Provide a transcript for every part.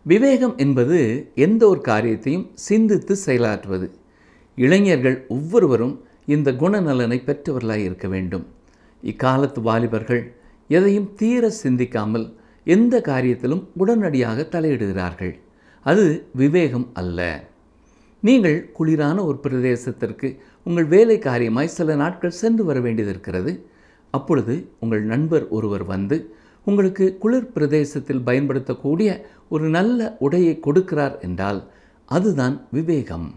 விவேகம் என்பது எந்த ஒரு காரியத்தையும் சிந்தித்து செயலாற்றுவது இளைஞர்கள் ஒவ்வொருவரும் இந்த குணநலனை பெற்றவர்களாய் இருக்க வேண்டும் இக்காலத்து வாலிபர்கள் எதையும் தீர சிந்திக்காமல் எந்த காரியத்திலும் உடனடியாக தலையிடுகிறார்கள் அது விவேகம் அல்ல நீங்கள் குளிரான ஒரு பிரதேசத்திற்கு உங்கள் வேலை காரியமாய் சில நாட்கள் சென்று வர வேண்டியது இருக்கிறது அப்பொழுது உங்கள் நண்பர் ஒருவர் வந்து உங்களுக்கு குளிர் பிரதேசத்தில் பயன்படுத்தக்கூடிய ஒரு நல்ல உடையை கொடுக்கிறார் என்றால் அதுதான் விவேகம்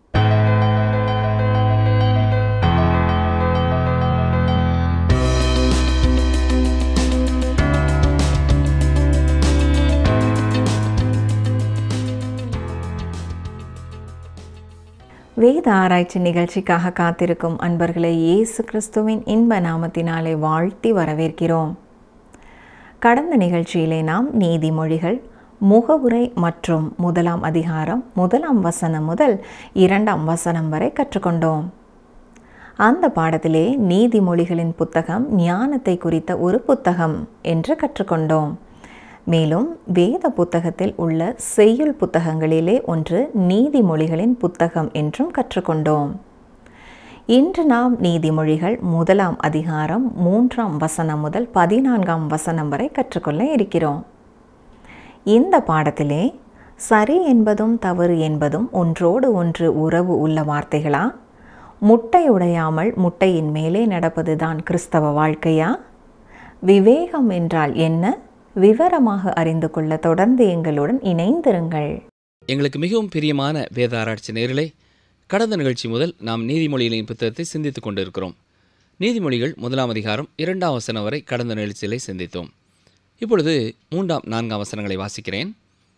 வேத ஆராய்ச்சி நிகழ்ச்சிக்காக காத்திருக்கும் அன்பர்களை இயேசு கிறிஸ்துவின் இன்ப நாமத்தினாலே வாழ்த்தி வரவேற்கிறோம் கடந்த நிகழ்ச்சியிலே நாம் நீதிமொழிகள் முகவுரை மற்றும் முதலாம் அதிகாரம் முதலாம் வசனம் முதல் இரண்டாம் வசனம் வரை கற்றுக்கொண்டோம் அந்த பாடத்திலே நீதிமொழிகளின் புத்தகம் ஞானத்தை குறித்த ஒரு புத்தகம் என்று கற்றுக்கொண்டோம் மேலும் வேத புத்தகத்தில் உள்ள செய்யுள் புத்தகங்களிலே ஒன்று நீதிமொழிகளின் புத்தகம் என்றும் கற்றுக்கொண்டோம் இன்று நாம் நீதிமொழிகள் முதலாம் அதிகாரம் மூன்றாம் வசனம் முதல் பதினான்காம் வசனம் வரை கற்றுக்கொள்ள இருக்கிறோம் இந்த பாடத்திலே சரி என்பதும் தவறு என்பதும் ஒன்றோடு ஒன்று உறவு உள்ள வார்த்தைகளா முட்டை உடையாமல் முட்டையின் மேலே நடப்பதுதான் கிறிஸ்தவ வாழ்க்கையா விவேகம் என்றால் என்ன விவரமாக அறிந்து கொள்ள தொடர்ந்து எங்களுடன் இணைந்திருங்கள் எங்களுக்கு மிகவும் பிரியமான வேத ஆராய்ச்சி நேரிலே கடந்த நிகழ்ச்சி முதல் நாம் நீதிமொழிகளின் புத்தகத்தை சிந்தித்துக் கொண்டிருக்கிறோம் நீதிமொழிகள் முதலாம் அதிகாரம் இரண்டாம் வசனம் வரை கடந்த நிகழ்ச்சியிலே சிந்தித்தோம் இப்பொழுது மூன்றாம் நான்காம் வசனங்களை வாசிக்கிறேன்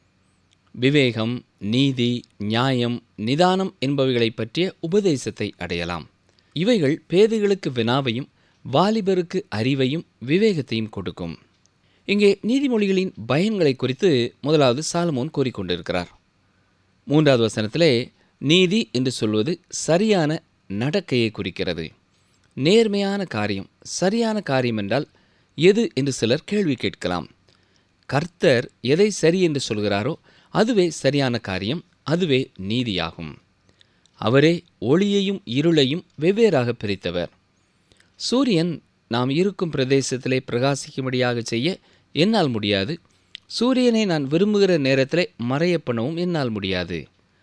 விவேகம் நீதி நியாயம் நிதானம் என்பவைகளை பற்றிய உபதேசத்தை அடையலாம் இவைகள் பேதைகளுக்கு வினாவையும் வாலிபருக்கு அறிவையும் விவேகத்தையும் கொடுக்கும் இங்கே நீதிமொழிகளின் பயன்களை குறித்து முதலாவது சாலமோன் கூறிக்கொண்டிருக்கிறார் மூன்றாவது வசனத்திலே நீதி என்று சொல்வது சரியான நடக்கையை குறிக்கிறது நேர்மையான காரியம் சரியான காரியம் என்றால் எது என்று சிலர் கேள்வி கேட்கலாம் கர்த்தர் எதை சரி என்று சொல்கிறாரோ அதுவே சரியான காரியம் அதுவே நீதியாகும் அவரே ஒளியையும் இருளையும் வெவ்வேறாக பிரித்தவர் சூரியன் நாம் இருக்கும் பிரதேசத்திலே பிரகாசிக்கும்படியாக செய்ய என்னால் முடியாது சூரியனை நான் விரும்புகிற நேரத்திலே மறைய பண்ணவும் என்னால் முடியாது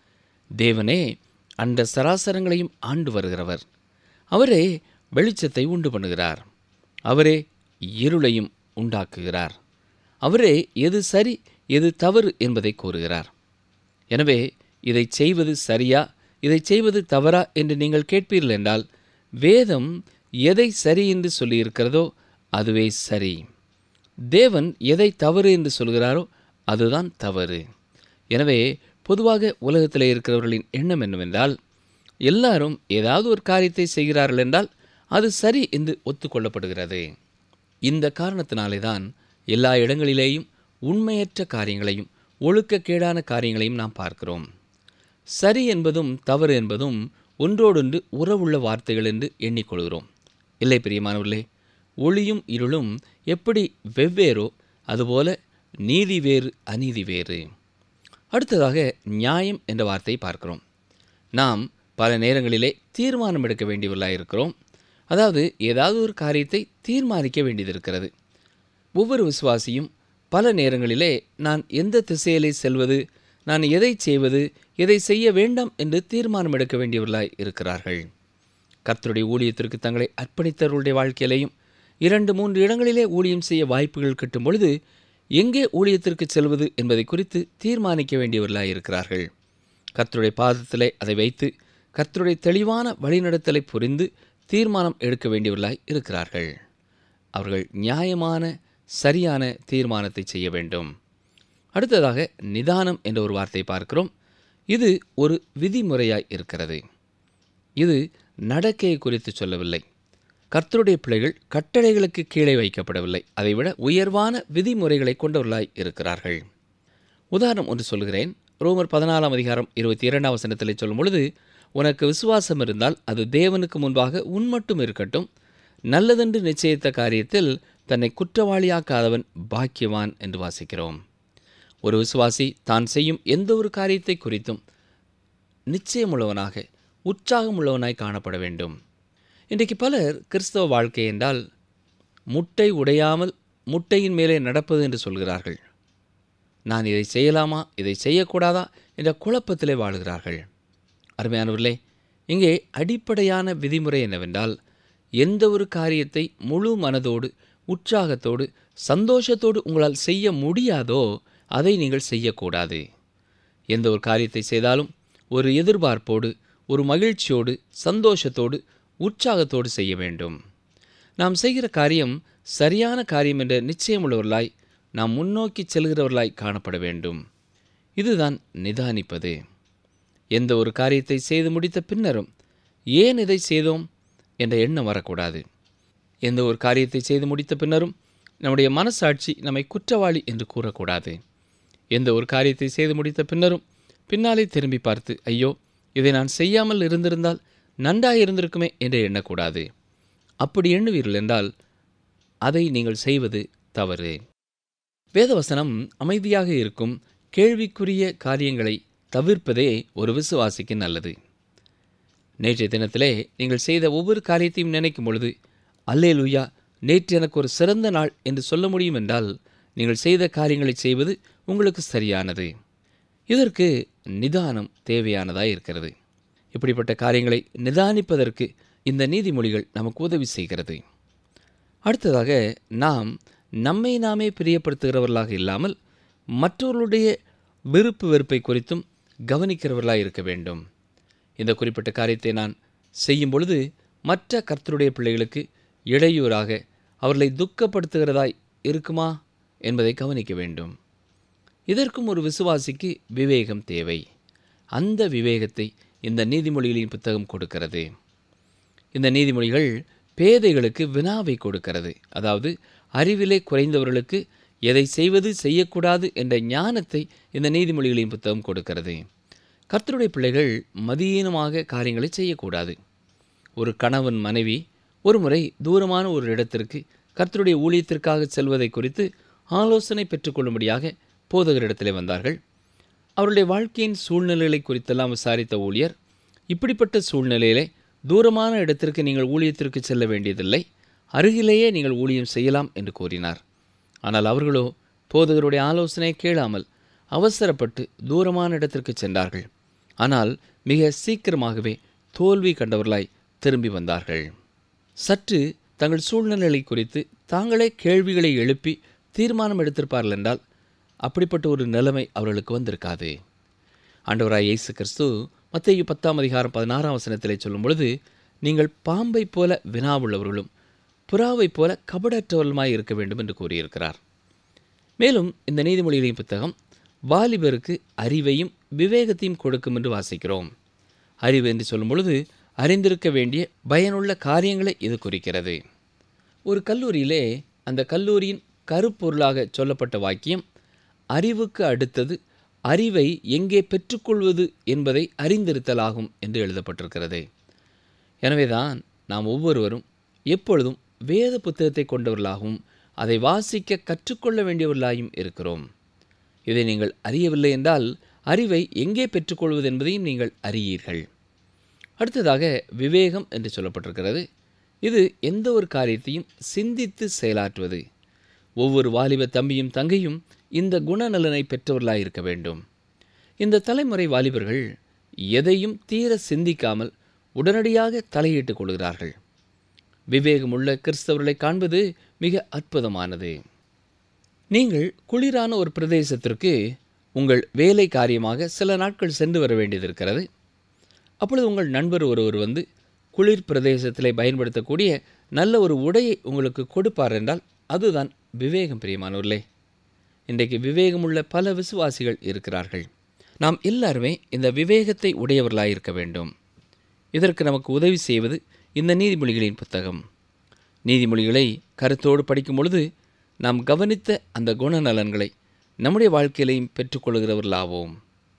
தேவனே அந்த சராசரங்களையும் ஆண்டு வருகிறவர் அவரே வெளிச்சத்தை உண்டு பண்ணுகிறார் அவரே இருளையும் உண்டாக்குகிறார் அவரே எது சரி எது தவறு என்பதை கூறுகிறார் எனவே இதை செய்வது சரியா இதை செய்வது தவறா என்று நீங்கள் கேட்பீர்கள் என்றால் வேதம் எதை சரி என்று சொல்லியிருக்கிறதோ அதுவே சரி தேவன் எதை தவறு என்று சொல்கிறாரோ அதுதான் தவறு எனவே பொதுவாக உலகத்தில் இருக்கிறவர்களின் எண்ணம் என்னவென்றால் எல்லாரும் ஏதாவது ஒரு காரியத்தை செய்கிறார்கள் என்றால் அது சரி என்று ஒத்துக்கொள்ளப்படுகிறது இந்த காரணத்தினாலே தான் எல்லா இடங்களிலேயும் உண்மையற்ற காரியங்களையும் ஒழுக்கக்கேடான காரியங்களையும் நாம் பார்க்கிறோம் சரி என்பதும் தவறு என்பதும் ஒன்றோடொன்று உறவுள்ள வார்த்தைகள் என்று எண்ணிக்கொள்கிறோம் இல்லை பிரியமானவர்களே ஒளியும் இருளும் எப்படி வெவ்வேறோ அதுபோல நீதி வேறு அநீதி வேறு அடுத்ததாக நியாயம் என்ற வார்த்தையை பார்க்கிறோம் நாம் பல நேரங்களிலே தீர்மானம் எடுக்க வேண்டியவர்களாக இருக்கிறோம் அதாவது ஏதாவது ஒரு காரியத்தை தீர்மானிக்க வேண்டியது இருக்கிறது ஒவ்வொரு விசுவாசியும் பல நேரங்களிலே நான் எந்த திசையிலே செல்வது நான் எதை செய்வது எதை செய்ய வேண்டாம் என்று தீர்மானம் எடுக்க வேண்டியவர்களாய் இருக்கிறார்கள் கர்த்தருடைய ஊழியத்திற்கு தங்களை அர்ப்பணித்தவர்களுடைய வாழ்க்கையிலேயும் இரண்டு மூன்று இடங்களிலே ஊழியம் செய்ய வாய்ப்புகள் கிட்டும் பொழுது எங்கே ஊழியத்திற்கு செல்வது என்பதை குறித்து தீர்மானிக்க வேண்டியவர்களாய் இருக்கிறார்கள் கர்த்தருடைய பாதத்திலே அதை வைத்து கர்த்தருடைய தெளிவான வழிநடத்தலை புரிந்து தீர்மானம் எடுக்க வேண்டியவர்களாய் இருக்கிறார்கள் அவர்கள் நியாயமான சரியான தீர்மானத்தை செய்ய வேண்டும் அடுத்ததாக நிதானம் என்ற ஒரு வார்த்தை பார்க்கிறோம் இது ஒரு விதிமுறையாய் இருக்கிறது இது நடக்கையை குறித்து சொல்லவில்லை கர்த்தருடைய பிள்ளைகள் கட்டளைகளுக்கு கீழே வைக்கப்படவில்லை அதைவிட உயர்வான விதிமுறைகளை கொண்டவர்களாய் இருக்கிறார்கள் உதாரணம் ஒன்று சொல்கிறேன் ரோமர் பதினாலாம் அதிகாரம் இருபத்தி இரண்டாம் வசனத்திலே சொல்லும் பொழுது உனக்கு விசுவாசம் இருந்தால் அது தேவனுக்கு முன்பாக உன் மட்டும் இருக்கட்டும் நல்லதென்று நிச்சயித்த காரியத்தில் தன்னை குற்றவாளியாக்காதவன் பாக்கியவான் என்று வாசிக்கிறோம் ஒரு விசுவாசி தான் செய்யும் எந்த ஒரு காரியத்தை குறித்தும் நிச்சயமுள்ளவனாக உற்சாகமுள்ளவனாய் காணப்பட வேண்டும் இன்றைக்கு பலர் கிறிஸ்தவ வாழ்க்கை என்றால் முட்டை உடையாமல் முட்டையின் மேலே நடப்பது என்று சொல்கிறார்கள் நான் இதை செய்யலாமா இதை செய்யக்கூடாதா என்ற குழப்பத்திலே வாழுகிறார்கள் அருமையானவர்களே இங்கே அடிப்படையான விதிமுறை என்னவென்றால் எந்த ஒரு காரியத்தை முழு மனதோடு உற்சாகத்தோடு சந்தோஷத்தோடு உங்களால் செய்ய முடியாதோ அதை நீங்கள் செய்யக்கூடாது எந்த ஒரு காரியத்தை செய்தாலும் ஒரு எதிர்பார்ப்போடு ஒரு மகிழ்ச்சியோடு சந்தோஷத்தோடு உற்சாகத்தோடு செய்ய வேண்டும் நாம் செய்கிற காரியம் சரியான காரியம் என்ற நிச்சயமுள்ளவர்களாய் நாம் முன்னோக்கி செல்கிறவர்களாய் காணப்பட வேண்டும் இதுதான் நிதானிப்பது எந்த ஒரு காரியத்தை செய்து முடித்த பின்னரும் ஏன் இதை செய்தோம் என்ற எண்ணம் வரக்கூடாது எந்த ஒரு காரியத்தை செய்து முடித்த பின்னரும் நம்முடைய மனசாட்சி நம்மை குற்றவாளி என்று கூறக்கூடாது எந்த ஒரு காரியத்தை செய்து முடித்த பின்னரும் பின்னாலே திரும்பி பார்த்து ஐயோ இதை நான் செய்யாமல் இருந்திருந்தால் நன்றாக இருந்திருக்குமே என்று எண்ணக்கூடாது அப்படி எண்ணுவீர்கள் என்றால் அதை நீங்கள் செய்வது தவறு வேதவசனம் அமைதியாக இருக்கும் கேள்விக்குரிய காரியங்களை தவிர்ப்பதே ஒரு விசுவாசிக்கு நல்லது நேற்றைய தினத்திலே நீங்கள் செய்த ஒவ்வொரு காரியத்தையும் நினைக்கும் பொழுது அல்லே லூயா நேற்று எனக்கு ஒரு சிறந்த நாள் என்று சொல்ல முடியும் என்றால் நீங்கள் செய்த காரியங்களை செய்வது உங்களுக்கு சரியானது இதற்கு நிதானம் தேவையானதாய் இருக்கிறது இப்படிப்பட்ட காரியங்களை நிதானிப்பதற்கு இந்த நீதிமொழிகள் நமக்கு உதவி செய்கிறது அடுத்ததாக நாம் நம்மை நாமே பிரியப்படுத்துகிறவர்களாக இல்லாமல் மற்றவர்களுடைய விருப்பு வெறுப்பை குறித்தும் கவனிக்கிறவர்களாக இருக்க வேண்டும் இந்த குறிப்பிட்ட காரியத்தை நான் செய்யும் பொழுது மற்ற கர்த்தருடைய பிள்ளைகளுக்கு இடையூறாக அவர்களை துக்கப்படுத்துகிறதாய் இருக்குமா என்பதை கவனிக்க வேண்டும் இதற்கும் ஒரு விசுவாசிக்கு விவேகம் தேவை அந்த விவேகத்தை இந்த நீதிமொழிகளின் புத்தகம் கொடுக்கிறது இந்த நீதிமொழிகள் பேதைகளுக்கு வினாவை கொடுக்கிறது அதாவது அறிவிலே குறைந்தவர்களுக்கு எதை செய்வது செய்யக்கூடாது என்ற ஞானத்தை இந்த நீதிமொழிகளின் புத்தகம் கொடுக்கிறது கர்த்தருடைய பிள்ளைகள் மதியீனமாக காரியங்களை செய்யக்கூடாது ஒரு கணவன் மனைவி ஒருமுறை தூரமான ஒரு இடத்திற்கு கர்த்தருடைய ஊழியத்திற்காக செல்வதை குறித்து ஆலோசனை பெற்றுக்கொள்ளும்படியாக போதகரிடத்திலே வந்தார்கள் அவருடைய வாழ்க்கையின் சூழ்நிலைகளை குறித்தெல்லாம் விசாரித்த ஊழியர் இப்படிப்பட்ட சூழ்நிலையிலே தூரமான இடத்திற்கு நீங்கள் ஊழியத்திற்கு செல்ல வேண்டியதில்லை அருகிலேயே நீங்கள் ஊழியம் செய்யலாம் என்று கூறினார் ஆனால் அவர்களோ போதகருடைய ஆலோசனை கேளாமல் அவசரப்பட்டு தூரமான இடத்திற்கு சென்றார்கள் ஆனால் மிக சீக்கிரமாகவே தோல்வி கண்டவர்களாய் திரும்பி வந்தார்கள் சற்று தங்கள் சூழ்நிலைகளை குறித்து தாங்களே கேள்விகளை எழுப்பி தீர்மானம் எடுத்திருப்பார்கள் என்றால் அப்படிப்பட்ட ஒரு நிலைமை அவர்களுக்கு வந்திருக்காது ஆண்டவராய் இயேசு கிறிஸ்து மத்திய பத்தாம் அதிகாரம் பதினாறாம் வசனத்திலே சொல்லும் பொழுது நீங்கள் பாம்பை போல வினாவுள்ளவர்களும் புறாவைப் போல கபடற்றவர்களுமாய் இருக்க வேண்டும் என்று கூறியிருக்கிறார் மேலும் இந்த நீதிமொழிகளின் புத்தகம் வாலிபருக்கு அறிவையும் விவேகத்தையும் கொடுக்கும் என்று வாசிக்கிறோம் அறிவு என்று சொல்லும் பொழுது அறிந்திருக்க வேண்டிய பயனுள்ள காரியங்களை இது குறிக்கிறது ஒரு கல்லூரியிலே அந்த கல்லூரியின் கருப்பொருளாக சொல்லப்பட்ட வாக்கியம் அறிவுக்கு அடுத்தது அறிவை எங்கே பெற்றுக்கொள்வது என்பதை அறிந்திருத்தலாகும் என்று எழுதப்பட்டிருக்கிறது எனவேதான் நாம் ஒவ்வொருவரும் எப்பொழுதும் வேத புத்தகத்தை கொண்டவர்களாகவும் அதை வாசிக்க கற்றுக்கொள்ள வேண்டியவர்களாயும் இருக்கிறோம் இதை நீங்கள் அறியவில்லை என்றால் அறிவை எங்கே பெற்றுக்கொள்வது என்பதையும் நீங்கள் அறியீர்கள் அடுத்ததாக விவேகம் என்று சொல்லப்பட்டிருக்கிறது இது எந்த ஒரு காரியத்தையும் சிந்தித்து செயலாற்றுவது ஒவ்வொரு வாலிப தம்பியும் தங்கையும் இந்த குணநலனை பெற்றவர்களாக இருக்க வேண்டும் இந்த தலைமுறை வாலிபர்கள் எதையும் தீர சிந்திக்காமல் உடனடியாக தலையிட்டுக் கொள்கிறார்கள் விவேகமுள்ள கிறிஸ்தவர்களை காண்பது மிக அற்புதமானது நீங்கள் குளிரான ஒரு பிரதேசத்திற்கு உங்கள் வேலை காரியமாக சில நாட்கள் சென்று வர வேண்டியது இருக்கிறது அப்பொழுது உங்கள் நண்பர் ஒருவர் வந்து குளிர் பிரதேசத்திலே பயன்படுத்தக்கூடிய நல்ல ஒரு உடையை உங்களுக்கு கொடுப்பார் என்றால் அதுதான் விவேகம் பிரியமானவர்களே இன்றைக்கு விவேகமுள்ள பல விசுவாசிகள் இருக்கிறார்கள் நாம் எல்லாருமே இந்த விவேகத்தை உடையவர்களாக இருக்க வேண்டும் இதற்கு நமக்கு உதவி செய்வது இந்த நீதிமொழிகளின் புத்தகம் நீதிமொழிகளை கருத்தோடு படிக்கும் பொழுது நாம் கவனித்த அந்த குணநலன்களை நம்முடைய வாழ்க்கையிலையும் பெற்றுக்கொள்கிறவர்களாவோம்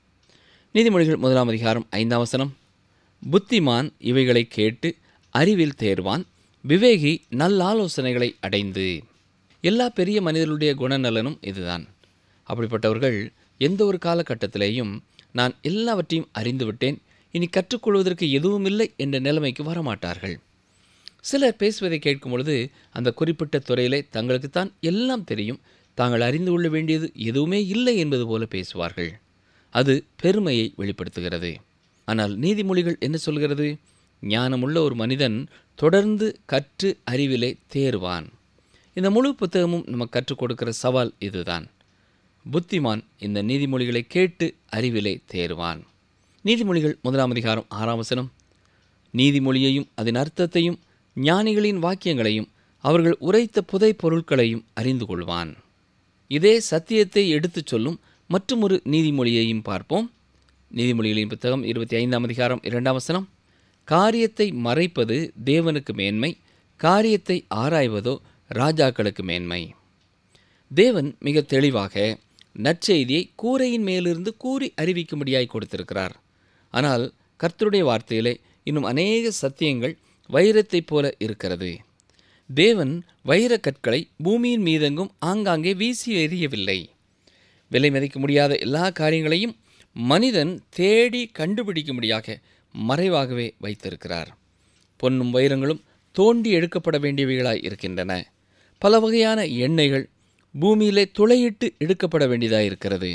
நீதிமொழிகள் முதலாம் அதிகாரம் ஐந்தாம் வசனம் புத்திமான் இவைகளை கேட்டு அறிவில் தேர்வான் விவேகி நல்ல ஆலோசனைகளை அடைந்து எல்லா பெரிய மனிதர்களுடைய குணநலனும் இதுதான் அப்படிப்பட்டவர்கள் எந்த ஒரு காலகட்டத்திலேயும் நான் எல்லாவற்றையும் அறிந்துவிட்டேன் இனி கற்றுக்கொள்வதற்கு எதுவும் இல்லை என்ற நிலைமைக்கு வரமாட்டார்கள் சிலர் பேசுவதை கேட்கும் பொழுது அந்த குறிப்பிட்ட துறையிலே தங்களுக்குத்தான் எல்லாம் தெரியும் தாங்கள் அறிந்து கொள்ள வேண்டியது எதுவுமே இல்லை என்பது போல பேசுவார்கள் அது பெருமையை வெளிப்படுத்துகிறது ஆனால் நீதிமொழிகள் என்ன சொல்கிறது ஞானமுள்ள ஒரு மனிதன் தொடர்ந்து கற்று அறிவிலே தேர்வான் இந்த முழு புத்தகமும் நமக்கு கற்றுக் கொடுக்கிற சவால் இதுதான் புத்திமான் இந்த நீதிமொழிகளை கேட்டு அறிவிலே தேர்வான் நீதிமொழிகள் முதலாம் அதிகாரம் ஆறாம் வசனம் நீதிமொழியையும் அதன் அர்த்தத்தையும் ஞானிகளின் வாக்கியங்களையும் அவர்கள் உரைத்த புதை பொருட்களையும் அறிந்து கொள்வான் இதே சத்தியத்தை எடுத்துச் சொல்லும் மற்றொரு நீதிமொழியையும் பார்ப்போம் நீதிமொழிகளின் புத்தகம் இருபத்தி ஐந்தாம் அதிகாரம் இரண்டாம் வசனம் காரியத்தை மறைப்பது தேவனுக்கு மேன்மை காரியத்தை ஆராய்வதோ ராஜாக்களுக்கு மேன்மை தேவன் மிக தெளிவாக நற்செய்தியை கூரையின் மேலிருந்து கூறி அறிவிக்கும்படியாய் கொடுத்திருக்கிறார் ஆனால் கர்த்தருடைய வார்த்தையிலே இன்னும் அநேக சத்தியங்கள் வைரத்தைப் போல இருக்கிறது தேவன் வைரக் கற்களை பூமியின் மீதெங்கும் ஆங்காங்கே வீசி எறியவில்லை விலை மதிக்க முடியாத எல்லா காரியங்களையும் மனிதன் தேடி கண்டுபிடிக்கும்படியாக மறைவாகவே வைத்திருக்கிறார் பொன்னும் வைரங்களும் தோண்டி எடுக்கப்பட வேண்டியவைகளாய் இருக்கின்றன பல வகையான எண்ணெய்கள் பூமியிலே துளையிட்டு எடுக்கப்பட வேண்டியதாய் இருக்கிறது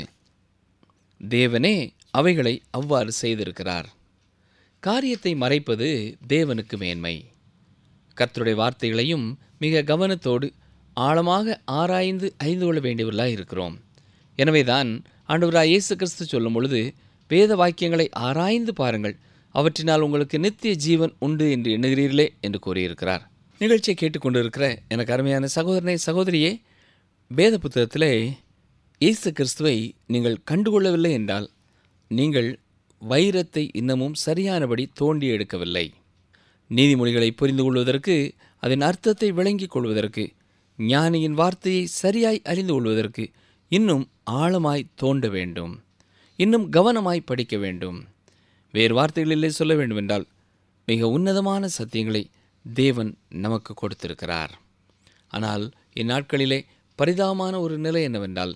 தேவனே அவைகளை அவ்வாறு செய்திருக்கிறார் காரியத்தை மறைப்பது தேவனுக்கு மேன்மை கர்த்தருடைய வார்த்தைகளையும் மிக கவனத்தோடு ஆழமாக ஆராய்ந்து அறிந்து கொள்ள வேண்டியவர்களாக இருக்கிறோம் எனவேதான் ஆண்டவராய் இயேசு கிறிஸ்து சொல்லும் பொழுது வேத வாக்கியங்களை ஆராய்ந்து பாருங்கள் அவற்றினால் உங்களுக்கு நித்திய ஜீவன் உண்டு என்று எண்ணுகிறீர்களே என்று கூறியிருக்கிறார் நிகழ்ச்சியை கேட்டுக்கொண்டிருக்கிற எனக்கு அருமையான சகோதரனே சகோதரியே வேத புத்தகத்திலே இயேசு கிறிஸ்துவை நீங்கள் கண்டுகொள்ளவில்லை என்றால் நீங்கள் வைரத்தை இன்னமும் சரியானபடி தோண்டி எடுக்கவில்லை நீதிமொழிகளை புரிந்து கொள்வதற்கு அதன் அர்த்தத்தை விளங்கிக் கொள்வதற்கு ஞானியின் வார்த்தையை சரியாய் அறிந்து கொள்வதற்கு இன்னும் ஆழமாய் தோண்ட வேண்டும் இன்னும் கவனமாய் படிக்க வேண்டும் வேறு வார்த்தைகளிலே சொல்ல வேண்டுமென்றால் மிக உன்னதமான சத்தியங்களை தேவன் நமக்கு கொடுத்திருக்கிறார் ஆனால் இந்நாட்களிலே பரிதாபமான ஒரு நிலை என்னவென்றால்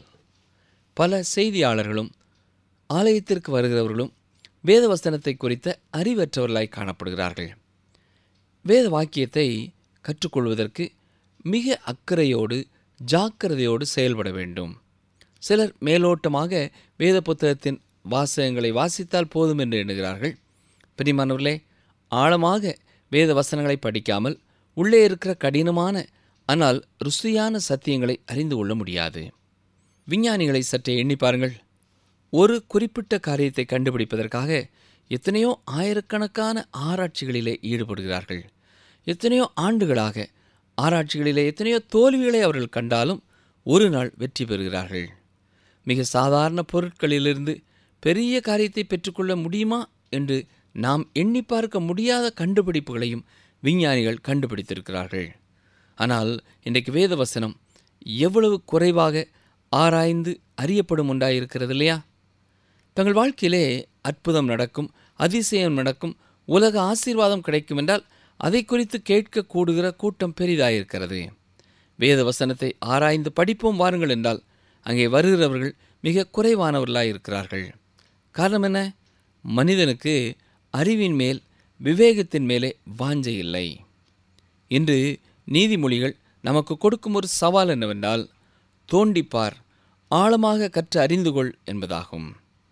பல செய்தியாளர்களும் ஆலயத்திற்கு வருகிறவர்களும் வேத வசனத்தை குறித்த அறிவற்றவர்களாய் காணப்படுகிறார்கள் வேத வாக்கியத்தை கற்றுக்கொள்வதற்கு மிக அக்கறையோடு ஜாக்கிரதையோடு செயல்பட வேண்டும் சிலர் மேலோட்டமாக வேத புத்தகத்தின் வாசகங்களை வாசித்தால் போதும் என்று எண்ணுகிறார்கள் பிரிமானவர்களே ஆழமாக வேத வசனங்களை படிக்காமல் உள்ளே இருக்கிற கடினமான ஆனால் ருசியான சத்தியங்களை அறிந்து கொள்ள முடியாது விஞ்ஞானிகளை சற்றே எண்ணி பாருங்கள் ஒரு குறிப்பிட்ட காரியத்தை கண்டுபிடிப்பதற்காக எத்தனையோ ஆயிரக்கணக்கான ஆராய்ச்சிகளிலே ஈடுபடுகிறார்கள் எத்தனையோ ஆண்டுகளாக ஆராய்ச்சிகளிலே எத்தனையோ தோல்விகளை அவர்கள் கண்டாலும் ஒரு நாள் வெற்றி பெறுகிறார்கள் மிக சாதாரண பொருட்களிலிருந்து பெரிய காரியத்தை பெற்றுக்கொள்ள முடியுமா என்று நாம் எண்ணி பார்க்க முடியாத கண்டுபிடிப்புகளையும் விஞ்ஞானிகள் கண்டுபிடித்திருக்கிறார்கள் ஆனால் இன்றைக்கு வேத வசனம் எவ்வளவு குறைவாக ஆராய்ந்து அறியப்படும் உண்டாயிருக்கிறது இல்லையா தங்கள் வாழ்க்கையிலே அற்புதம் நடக்கும் அதிசயம் நடக்கும் உலக ஆசீர்வாதம் கிடைக்கும் என்றால் அதை குறித்து கேட்க கூடுகிற கூட்டம் பெரிதாயிருக்கிறது வேத வசனத்தை ஆராய்ந்து படிப்போம் வாருங்கள் என்றால் அங்கே வருகிறவர்கள் மிக குறைவானவர்களாய் இருக்கிறார்கள் காரணம் என்ன மனிதனுக்கு அறிவின் மேல் விவேகத்தின் மேலே வாஞ்சை இல்லை இன்று நீதிமொழிகள் நமக்கு கொடுக்கும் ஒரு சவால் என்னவென்றால் தோண்டிப்பார் ஆழமாக கற்று அறிந்து கொள் என்பதாகும்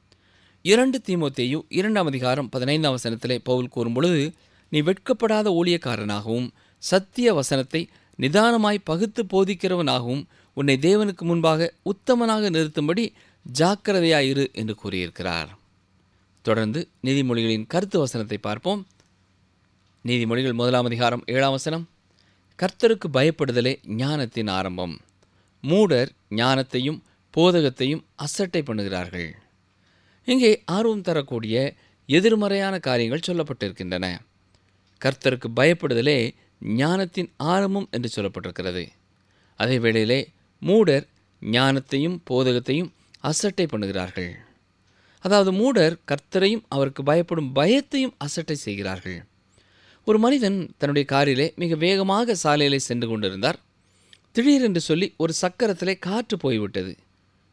இரண்டு தீமோத்தேயு இரண்டாம் அதிகாரம் பதினைந்தாம் வசனத்திலே பவுல் கூறும் பொழுது நீ வெட்கப்படாத ஊழியக்காரனாகவும் சத்திய வசனத்தை நிதானமாய் பகுத்து போதிக்கிறவனாகவும் உன்னை தேவனுக்கு முன்பாக உத்தமனாக நிறுத்தும்படி ஜாக்கிரதையாயிரு என்று கூறியிருக்கிறார் தொடர்ந்து நீதிமொழிகளின் கருத்து வசனத்தை பார்ப்போம் நீதிமொழிகள் முதலாம் அதிகாரம் ஏழாம் வசனம் கர்த்தருக்கு பயப்படுதலே ஞானத்தின் ஆரம்பம் மூடர் ஞானத்தையும் போதகத்தையும் அசட்டை பண்ணுகிறார்கள் இங்கே ஆர்வம் தரக்கூடிய எதிர்மறையான காரியங்கள் சொல்லப்பட்டிருக்கின்றன கர்த்தருக்கு பயப்படுதலே ஞானத்தின் ஆரம்பம் என்று சொல்லப்பட்டிருக்கிறது அதே வேளையிலே மூடர் ஞானத்தையும் போதகத்தையும் அசட்டை பண்ணுகிறார்கள் அதாவது மூடர் கர்த்தரையும் அவருக்கு பயப்படும் பயத்தையும் அசட்டை செய்கிறார்கள் ஒரு மனிதன் தன்னுடைய காரிலே மிக வேகமாக சாலையிலே சென்று கொண்டிருந்தார் திடீரென்று சொல்லி ஒரு சக்கரத்திலே காற்று போய்விட்டது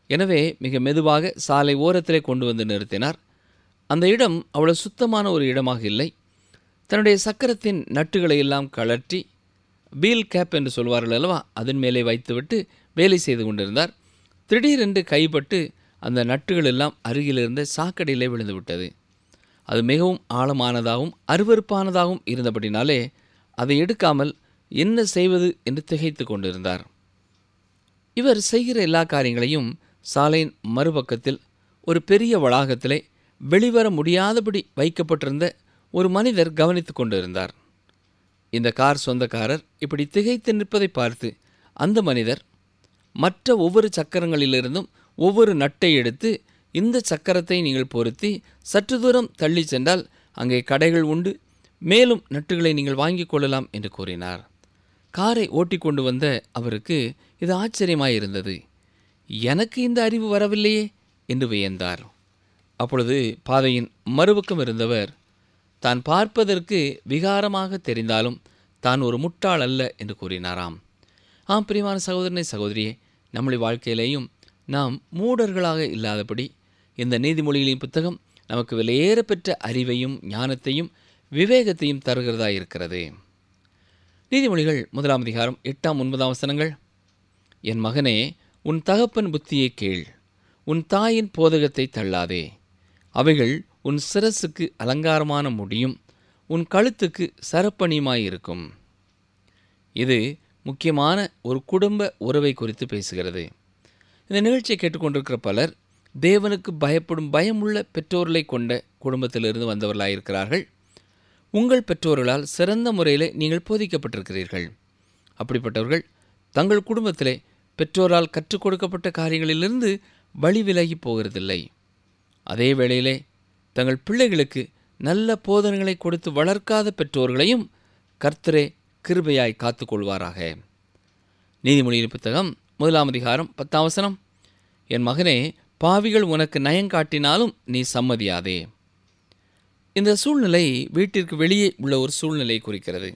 எனவே மிக மெதுவாக சாலை ஓரத்திலே கொண்டு வந்து நிறுத்தினார் அந்த இடம் அவ்வளவு சுத்தமான ஒரு இடமாக இல்லை தன்னுடைய சக்கரத்தின் நட்டுகளை எல்லாம் கழற்றி பீல் கேப் என்று சொல்வார்கள் அல்லவா அதன் மேலே வைத்துவிட்டு வேலை செய்து கொண்டிருந்தார் திடீரென்று கைப்பட்டு அந்த நட்டுகள் எல்லாம் அருகில் இருந்த சாக்கடையிலே விழுந்து விட்டது அது மிகவும் ஆழமானதாகவும் அருவருப்பானதாகவும் இருந்தபடினாலே அதை எடுக்காமல் என்ன செய்வது என்று திகைத்து கொண்டிருந்தார் இவர் செய்கிற எல்லா காரியங்களையும் சாலையின் மறுபக்கத்தில் ஒரு பெரிய வளாகத்திலே வெளிவர முடியாதபடி வைக்கப்பட்டிருந்த ஒரு மனிதர் கவனித்து கொண்டிருந்தார் இந்த கார் சொந்தக்காரர் இப்படி திகைத்து நிற்பதை பார்த்து அந்த மனிதர் மற்ற ஒவ்வொரு சக்கரங்களிலிருந்தும் ஒவ்வொரு நட்டை எடுத்து இந்த சக்கரத்தை நீங்கள் பொருத்தி சற்று தூரம் தள்ளி சென்றால் அங்கே கடைகள் உண்டு மேலும் நட்டுகளை நீங்கள் வாங்கிக் கொள்ளலாம் என்று கூறினார் காரை ஓட்டி கொண்டு வந்த அவருக்கு இது ஆச்சரியமாயிருந்தது எனக்கு இந்த அறிவு வரவில்லையே என்று வியந்தார் அப்பொழுது பாதையின் மறுபக்கம் இருந்தவர் தான் பார்ப்பதற்கு விகாரமாக தெரிந்தாலும் தான் ஒரு முட்டாள் அல்ல என்று கூறினாராம் ஆம் பிரியமான சகோதரனை சகோதரியே நம்முடைய வாழ்க்கையிலேயும் நாம் மூடர்களாக இல்லாதபடி இந்த நீதிமொழிகளின் புத்தகம் நமக்கு விலையேற பெற்ற அறிவையும் ஞானத்தையும் விவேகத்தையும் தருகிறதா இருக்கிறது நீதிமொழிகள் முதலாம் அதிகாரம் எட்டாம் ஒன்பதாம் வசனங்கள் என் மகனே உன் தகப்பன் புத்தியை கேள் உன் தாயின் போதகத்தை தள்ளாதே அவைகள் உன் சிரசுக்கு அலங்காரமான முடியும் உன் கழுத்துக்கு சரப்பணியுமாயிருக்கும் இது முக்கியமான ஒரு குடும்ப உறவை குறித்து பேசுகிறது இந்த நிகழ்ச்சியை கேட்டுக்கொண்டிருக்கிற பலர் தேவனுக்கு பயப்படும் பயமுள்ள பெற்றோர்களை கொண்ட குடும்பத்திலிருந்து வந்தவர்களாயிருக்கிறார்கள் உங்கள் பெற்றோர்களால் சிறந்த முறையில் நீங்கள் போதிக்கப்பட்டிருக்கிறீர்கள் அப்படிப்பட்டவர்கள் தங்கள் குடும்பத்திலே பெற்றோரால் கற்றுக் கொடுக்கப்பட்ட காரியங்களிலிருந்து வழி விலகி போகிறதில்லை அதே வேளையிலே தங்கள் பிள்ளைகளுக்கு நல்ல போதனைகளை கொடுத்து வளர்க்காத பெற்றோர்களையும் கர்த்தரே கிருபையாய் காத்துக்கொள்வாராக நீதிமொழியின் புத்தகம் முதலாம் அதிகாரம் பத்தாம் வசனம் என் மகனே பாவிகள் உனக்கு நயங்காட்டினாலும் நீ சம்மதியாதே இந்த சூழ்நிலை வீட்டிற்கு வெளியே உள்ள ஒரு சூழ்நிலை குறிக்கிறது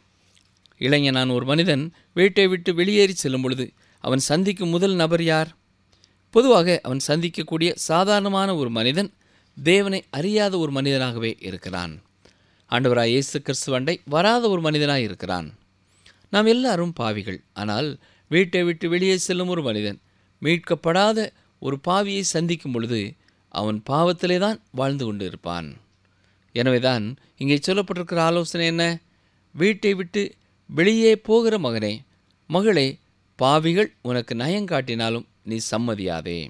இளைஞனான ஒரு மனிதன் வீட்டை விட்டு வெளியேறி செல்லும் பொழுது அவன் சந்திக்கும் முதல் நபர் யார் பொதுவாக அவன் சந்திக்கக்கூடிய சாதாரணமான ஒரு மனிதன் தேவனை அறியாத ஒரு மனிதனாகவே இருக்கிறான் ஆண்டவராய் இயேசு கிறிஸ்துவண்டை வராத ஒரு மனிதனாய் இருக்கிறான் நாம் எல்லாரும் பாவிகள் ஆனால் வீட்டை விட்டு வெளியே செல்லும் ஒரு மனிதன் மீட்கப்படாத ஒரு பாவியை சந்திக்கும் பொழுது அவன் பாவத்திலே தான் வாழ்ந்து கொண்டு இருப்பான் எனவேதான் இங்கே சொல்லப்பட்டிருக்கிற ஆலோசனை என்ன வீட்டை விட்டு வெளியே போகிற மகனே மகளே பாவிகள் உனக்கு நயங்காட்டினாலும் நீ சம்மதியாதே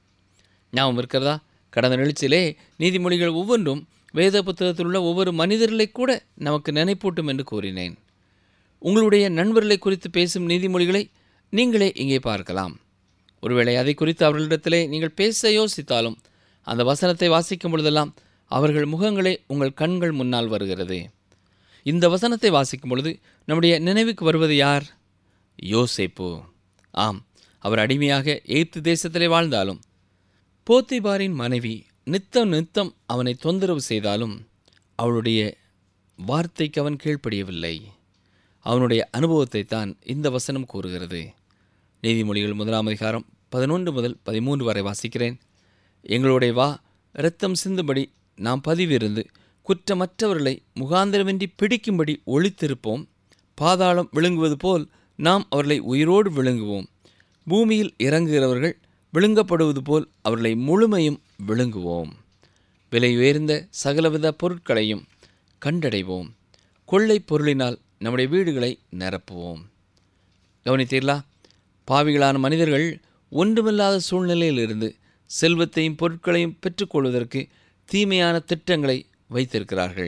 ஞாபகம் இருக்கிறதா கடந்த நிகழ்ச்சியிலே நீதிமொழிகள் ஒவ்வொன்றும் வேத புத்தகத்தில் உள்ள ஒவ்வொரு மனிதர்களை கூட நமக்கு நினைப்பூட்டும் என்று கூறினேன் உங்களுடைய நண்பர்களை குறித்து பேசும் நீதிமொழிகளை நீங்களே இங்கே பார்க்கலாம் ஒருவேளை அதை குறித்து அவர்களிடத்திலே நீங்கள் பேச யோசித்தாலும் அந்த வசனத்தை வாசிக்கும் பொழுதெல்லாம் அவர்கள் முகங்களே உங்கள் கண்கள் முன்னால் வருகிறது இந்த வசனத்தை வாசிக்கும் பொழுது நம்முடைய நினைவுக்கு வருவது யார் யோசேப்பு ஆம் அவர் அடிமையாக எய்த்து தேசத்திலே வாழ்ந்தாலும் போத்திபாரின் மனைவி நித்தம் நித்தம் அவனை தொந்தரவு செய்தாலும் அவளுடைய வார்த்தைக்கு அவன் கீழ்ப்படியவில்லை அவனுடைய அனுபவத்தை தான் இந்த வசனம் கூறுகிறது நீதிமொழிகள் முதலாம் அதிகாரம் பதினொன்று முதல் பதிமூன்று வரை வாசிக்கிறேன் எங்களுடைய வா இரத்தம் சிந்தும்படி நாம் பதிவிருந்து குற்றமற்றவர்களை முகாந்திரமின்றி பிடிக்கும்படி ஒளித்திருப்போம் பாதாளம் விழுங்குவது போல் நாம் அவர்களை உயிரோடு விழுங்குவோம் பூமியில் இறங்குகிறவர்கள் விழுங்கப்படுவது போல் அவர்களை முழுமையும் விழுங்குவோம் விலை உயர்ந்த சகலவித பொருட்களையும் கண்டடைவோம் கொள்ளை பொருளினால் நம்முடைய வீடுகளை நிரப்புவோம் கவனித்தீர்களா பாவிகளான மனிதர்கள் ஒன்றுமில்லாத சூழ்நிலையிலிருந்து செல்வத்தையும் பொருட்களையும் பெற்றுக்கொள்வதற்கு தீமையான திட்டங்களை வைத்திருக்கிறார்கள்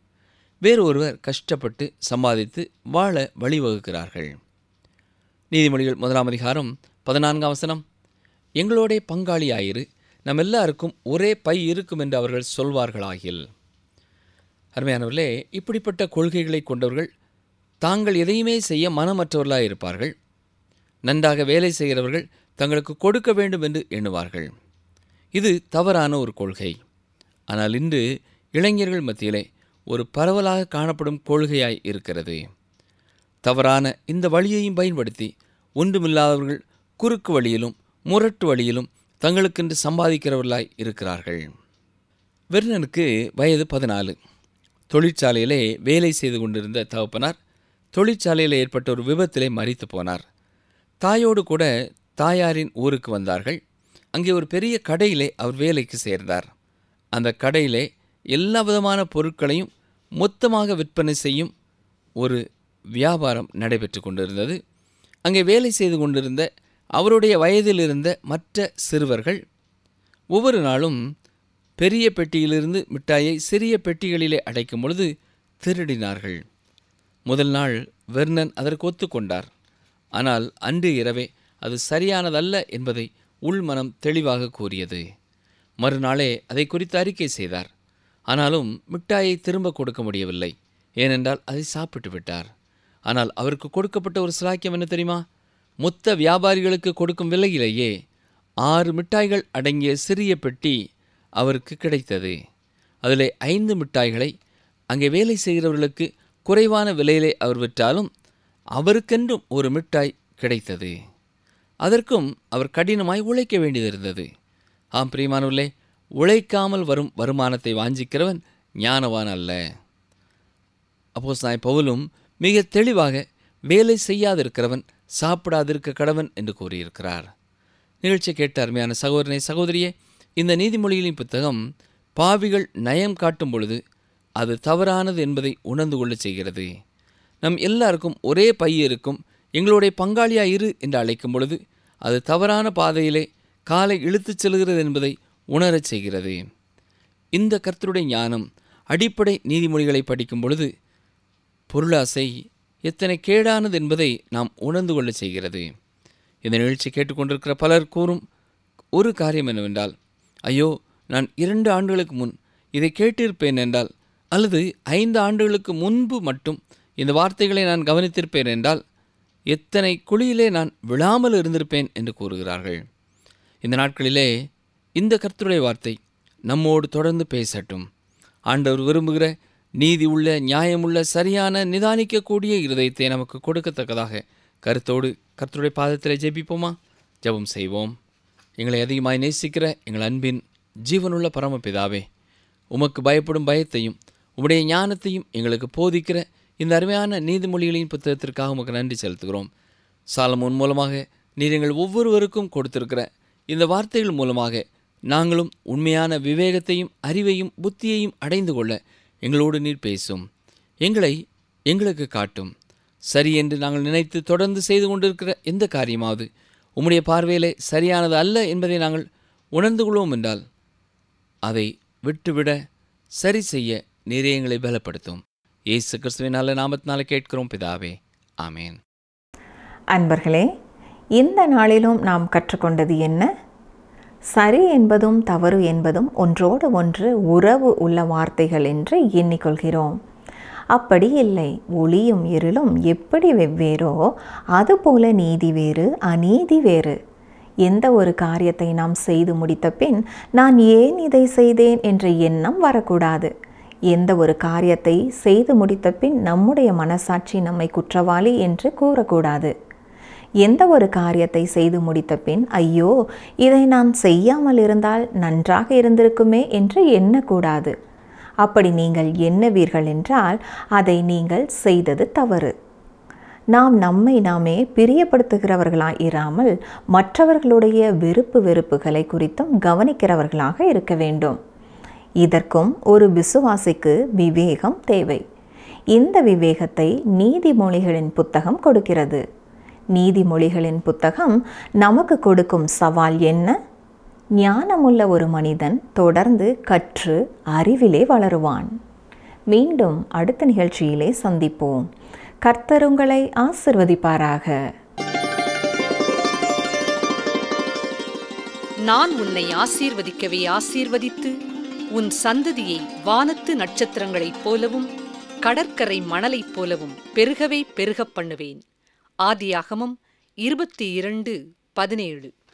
வேறு ஒருவர் கஷ்டப்பட்டு சம்பாதித்து வாழ வழிவகுக்கிறார்கள் நீதிமொழிகள் முதலாம் அதிகாரம் பதினான்காம் வசனம் எங்களோட பங்காளியாயிரு நம் எல்லாருக்கும் ஒரே பை இருக்கும் என்று அவர்கள் சொல்வார்களாகில் அருமையானவர்களே இப்படிப்பட்ட கொள்கைகளை கொண்டவர்கள் தாங்கள் எதையுமே செய்ய மனமற்றவர்களாக இருப்பார்கள் நன்றாக வேலை செய்கிறவர்கள் தங்களுக்கு கொடுக்க வேண்டும் என்று எண்ணுவார்கள் இது தவறான ஒரு கொள்கை ஆனால் இன்று இளைஞர்கள் மத்தியிலே ஒரு பரவலாக காணப்படும் கொள்கையாய் இருக்கிறது தவறான இந்த வழியையும் பயன்படுத்தி ஒன்றுமில்லாதவர்கள் குறுக்கு வழியிலும் முரட்டு வழியிலும் தங்களுக்கென்று சம்பாதிக்கிறவர்களாய் இருக்கிறார்கள் வெர்னனுக்கு வயது பதினாலு தொழிற்சாலையிலே வேலை செய்து கொண்டிருந்த தகப்பனார் தொழிற்சாலையில் ஏற்பட்ட ஒரு விபத்திலே மறித்து போனார் தாயோடு கூட தாயாரின் ஊருக்கு வந்தார்கள் அங்கே ஒரு பெரிய கடையிலே அவர் வேலைக்கு சேர்ந்தார் அந்த கடையிலே எல்லா விதமான பொருட்களையும் மொத்தமாக விற்பனை செய்யும் ஒரு வியாபாரம் நடைபெற்று கொண்டிருந்தது அங்கே வேலை செய்து கொண்டிருந்த அவருடைய வயதில் இருந்த மற்ற சிறுவர்கள் ஒவ்வொரு நாளும் பெரிய பெட்டியிலிருந்து மிட்டாயை சிறிய பெட்டிகளிலே அடைக்கும் பொழுது திருடினார்கள் முதல் நாள் வெர்னன் அதற்கு ஒத்துக்கொண்டார் ஆனால் அன்று இரவே அது சரியானதல்ல என்பதை உள்மனம் தெளிவாக கூறியது மறுநாளே அதை குறித்து அறிக்கை செய்தார் ஆனாலும் மிட்டாயை திரும்ப கொடுக்க முடியவில்லை ஏனென்றால் அதை சாப்பிட்டு விட்டார் ஆனால் அவருக்கு கொடுக்கப்பட்ட ஒரு சிலாக்கியம் என்ன தெரியுமா மொத்த வியாபாரிகளுக்கு கொடுக்கும் விலையிலேயே ஆறு மிட்டாய்கள் அடங்கிய சிறிய பெட்டி அவருக்கு கிடைத்தது அதிலே ஐந்து மிட்டாய்களை அங்கே வேலை செய்கிறவர்களுக்கு குறைவான விலையிலே அவர் விற்றாலும் அவருக்கென்றும் ஒரு மிட்டாய் கிடைத்தது அதற்கும் அவர் கடினமாய் உழைக்க வேண்டியதிருந்தது ஆம் பிரியமானவர்களே உழைக்காமல் வரும் வருமானத்தை வாஞ்சிக்கிறவன் ஞானவான் அல்ல அப்போஸ் நாய் பவுலும் மிக தெளிவாக வேலை செய்யாதிருக்கிறவன் சாப்பிடாதிருக்க கடவன் என்று கூறியிருக்கிறார் நிகழ்ச்சி கேட்ட அருமையான சகோதரனை சகோதரியே இந்த நீதிமொழிகளின் புத்தகம் பாவிகள் நயம் காட்டும் பொழுது அது தவறானது என்பதை உணர்ந்து கொள்ளச் செய்கிறது நம் எல்லாருக்கும் ஒரே பை இருக்கும் எங்களுடைய பங்காளியா இரு என்று அழைக்கும் பொழுது அது தவறான பாதையிலே காலை இழுத்துச் செல்கிறது என்பதை உணரச் செய்கிறது இந்த கர்த்தருடைய ஞானம் அடிப்படை நீதிமொழிகளை படிக்கும் பொழுது பொருளாசை எத்தனை கேடானது என்பதை நாம் உணர்ந்து கொள்ளச் செய்கிறது இந்த நிகழ்ச்சி கேட்டுக்கொண்டிருக்கிற பலர் கூறும் ஒரு காரியம் என்னவென்றால் ஐயோ நான் இரண்டு ஆண்டுகளுக்கு முன் இதை கேட்டிருப்பேன் என்றால் அல்லது ஐந்து ஆண்டுகளுக்கு முன்பு மட்டும் இந்த வார்த்தைகளை நான் கவனித்திருப்பேன் என்றால் எத்தனை குழியிலே நான் விழாமல் இருந்திருப்பேன் என்று கூறுகிறார்கள் இந்த நாட்களிலே இந்த கர்த்தருடைய வார்த்தை நம்மோடு தொடர்ந்து பேசட்டும் ஆண்டவர் விரும்புகிற நீதி உள்ள நியாயமுள்ள சரியான நிதானிக்கக்கூடிய இருதயத்தை நமக்கு கொடுக்கத்தக்கதாக கருத்தோடு கர்த்தருடைய பாதத்தில் ஜெபிப்போமா ஜெபம் செய்வோம் எங்களை அதிகமாய் நேசிக்கிற எங்கள் அன்பின் ஜீவனுள்ள பரமபிதாவே உமக்கு பயப்படும் பயத்தையும் உம்முடைய ஞானத்தையும் எங்களுக்கு போதிக்கிற இந்த அருமையான நீதிமொழிகளின் புத்தகத்திற்காக உமக்கு நன்றி செலுத்துகிறோம் சாலமோன் மூலமாக நீர் எங்கள் ஒவ்வொருவருக்கும் கொடுத்திருக்கிற இந்த வார்த்தைகள் மூலமாக நாங்களும் உண்மையான விவேகத்தையும் அறிவையும் புத்தியையும் அடைந்து கொள்ள எங்களோடு நீர் பேசும் எங்களை எங்களுக்கு காட்டும் சரி என்று நாங்கள் நினைத்து தொடர்ந்து செய்து கொண்டிருக்கிற எந்த காரியமாவது உம்முடைய பார்வையிலே சரியானது அல்ல என்பதை நாங்கள் உணர்ந்து கொள்வோம் என்றால் அதை விட்டுவிட சரி செய்ய நீரே எங்களை பலப்படுத்தும் இயேசு கிறிஸ்துவின் நல்ல நாமத்தினால கேட்கிறோம் பிதாவே ஆமேன் அன்பர்களே இந்த நாளிலும் நாம் கற்றுக்கொண்டது என்ன சரி என்பதும் தவறு என்பதும் ஒன்றோடு ஒன்று உறவு உள்ள வார்த்தைகள் என்று எண்ணிக்கொள்கிறோம் அப்படி இல்லை ஒளியும் இருளும் எப்படி வெவ்வேறோ அதுபோல நீதி வேறு அநீதி வேறு எந்த ஒரு காரியத்தை நாம் செய்து முடித்த பின் நான் ஏன் இதை செய்தேன் என்ற எண்ணம் வரக்கூடாது எந்த ஒரு காரியத்தை செய்து முடித்த பின் நம்முடைய மனசாட்சி நம்மை குற்றவாளி என்று கூறக்கூடாது எந்த ஒரு காரியத்தை செய்து முடித்த பின் ஐயோ இதை நான் செய்யாமல் இருந்தால் நன்றாக இருந்திருக்குமே என்று எண்ணக்கூடாது அப்படி நீங்கள் எண்ணுவீர்கள் என்றால் அதை நீங்கள் செய்தது தவறு நாம் நம்மை நாமே பிரியப்படுத்துகிறவர்களாக இராமல் மற்றவர்களுடைய வெறுப்பு வெறுப்புகளை குறித்தும் கவனிக்கிறவர்களாக இருக்க வேண்டும் இதற்கும் ஒரு விசுவாசிக்கு விவேகம் தேவை இந்த விவேகத்தை நீதிமொழிகளின் புத்தகம் கொடுக்கிறது நீதிமொழிகளின் புத்தகம் நமக்கு கொடுக்கும் சவால் என்ன ஞானமுள்ள ஒரு மனிதன் தொடர்ந்து கற்று அறிவிலே வளருவான் மீண்டும் அடுத்த நிகழ்ச்சியிலே சந்திப்போம் கர்த்தருங்களை ஆசிர்வதிப்பாராக நான் உன்னை ஆசீர்வதிக்கவே ஆசீர்வதித்து உன் சந்ததியை வானத்து நட்சத்திரங்களைப் போலவும் கடற்கரை மணலைப் போலவும் பெருகவே பெருகப் பண்ணுவேன் ஆதியாகமம் இருபத்தி இரண்டு பதினேழு